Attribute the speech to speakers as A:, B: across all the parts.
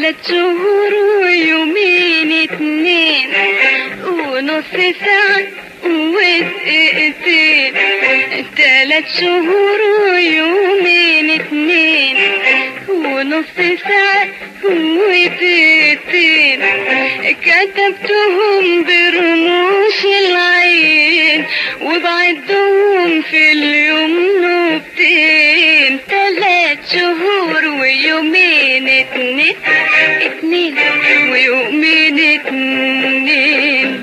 A: تلات شهور ويومين اتنين ونص ساعة ودقيقتين تلات شهور ويومين اتنين ونص ساعة ودقيقتين كتبتهم برموش العين وبعدهم في اليوم نوبتين تلات شهور ويومين اتنين اتنين ويومين اتنين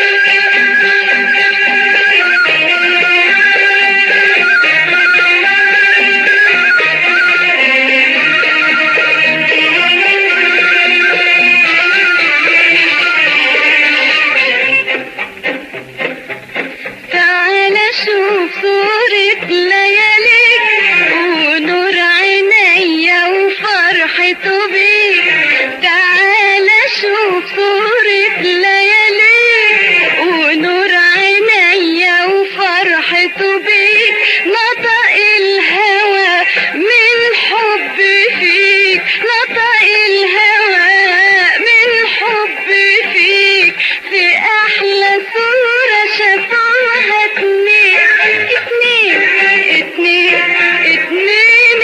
A: تعال شوف صورة لياليك ونور عينيا وفرحته بيك تعال شوف صورة لياليك ونور عينيا وفرحته بيك نطق الهوى من حب فيك نطق الهوى من حب فيك في احلى صورة شافوها اتنين اتنين اتنين اتنين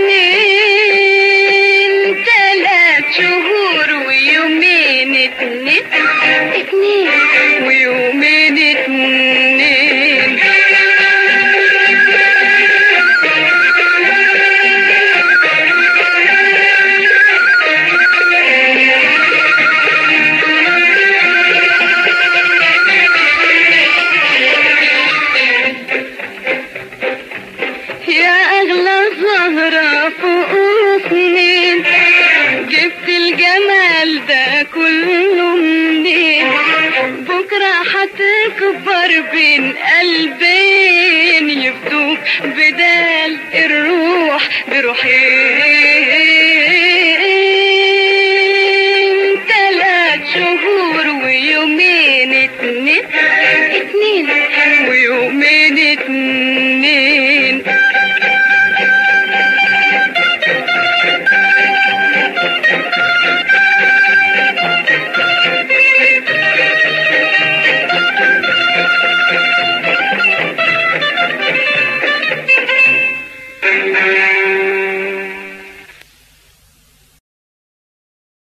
A: اتنين تلات شهور ويومين اتنين اتنين ويومين اتنين يا أغلى زهرة فوق سنين جبت الجمال ده كله منين بكرة هتكبر بين قلبين يفدوك بدال الروح بروحين تلات شهور ويومين اتنين اتنين ويومين اتنين